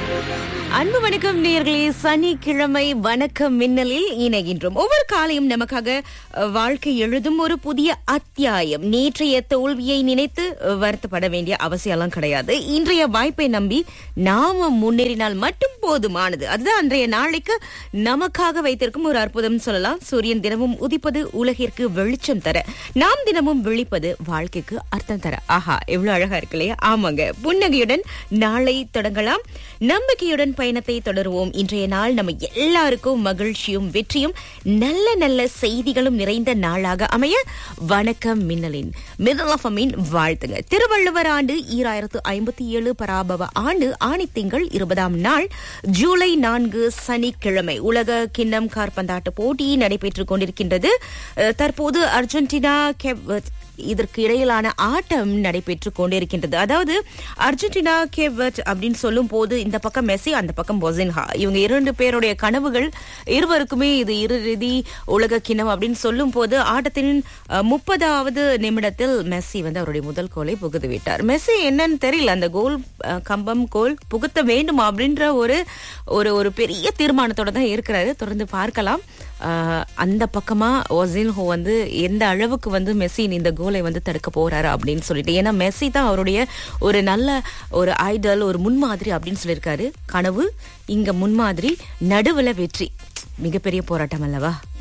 அன்பு வணக்கம் நேர்களே சனிக்கிழமை வணக்கம் மின்னலில் இணைகின்றோம் ஒவ்வொரு காலையும் நமக்காக அஹ், வாழ்க்கை எழுதும் ஒரு புதிய அத்தியாயம் நேற்றைய தோல்வியை நினைத்து அஹ், வருத்தப்பட வேண்டிய அவசியம்லாம் கிடையாது இன்றைய வாய்ப்பை நம்பி நாம முன்னேறினால் மட்டும் போதுமானது அதுதான் அன்றைய நாளைக்கு நமக்காக வைத்திருக்கும் ஒரு அற்புதம் சொல்லலாம் சூரியன் தினமும் உதிப்பது உலகிற்கு வெளிச்சம் தர நாம் தினமும் விழிப்பது வாழ்க்கைக்கு அர்த்தம் தர ஆஹா எவ்வளவு அழகா இருக்கு இல்லையா ஆமாங்க புன்னகையுடன் நாளை தொடங்கலாம் நம்பிக்கையுடன் பயணத்தை தொடருவோம் இன்றைய நாள் நம்ம எல்லாருக்கும் மகிழ்ச்சியும் வெற்றியும் நல்ல நல்ல செய்திகளும் நிறைந்த நாளாக அமைய வணக்கம் மின்னலின் மிதல் ஆஃப் அமீன் வாழ்த்துங்க திருவள்ளுவர் ஆண்டு ஈராயிரத்து ஐம்பத்தி ஏழு பராபவ ஆண்டு ஆணித்திங்கள் இருபதாம் நாள் ஜூலை நான்கு சனிக்கிழமை உலக கிண்ணம் கார்பந்தாட்ட போட்டி நடைபெற்றுக் கொண்டிருக்கின்றது அஹ், தற்போது அர்ஜென்டினா கெப் இதற்கு இடையிலான ஆட்டம் நடைபெற்றுக் கொண்டிருக்கின்றது அதாவது அர்ஜென்டினா கேவட் அப்படின்னு சொல்லும் போது இந்த பக்கம் மெஸ்ஸி அந்த பக்கம் பொசின்ஹா இவங்க இரண்டு பேருடைய கனவுகள் இருவருக்குமே இது இறுதி உலக கிண்ணம் அப்படின்னு சொல்லும் போது ஆட்டத்தின் அஹ், முப்பதாவது நிமிடத்தில் மெஸ்ஸி வந்து அவருடைய முதல் கோலை புகுத்து விட்டார் மெஸ்ஸி என்னன்னு தெரியல அந்த கோல் அஹ், கம்பம் கோல் புகுத்த வேண்டும் அப்படின்ற ஒரு ஒரு ஒரு பெரிய தீர்மானத்தோட தான் இருக்கிறாரு தொடர்ந்து பார்க்கலாம் ஆஹ் அந்த பக்கமா ஒசின்ஹோ வந்து எந்த அளவுக்கு வந்து மெஸ்ஸின் இந்த கோலை வந்து தடுக்க போறாரு அப்படின்னு சொல்லிட்டு ஏன்னா மெஸ்ஸி தான் அவருடைய ஒரு நல்ல ஒரு ஐடல் ஒரு முன்மாதிரி அப்படின்னு சொல்லியிருக்காரு கனவு இங்க முன்மாதிரி நடுவுல வெற்றி மிகப்பெரிய போராட்டம் அல்லவா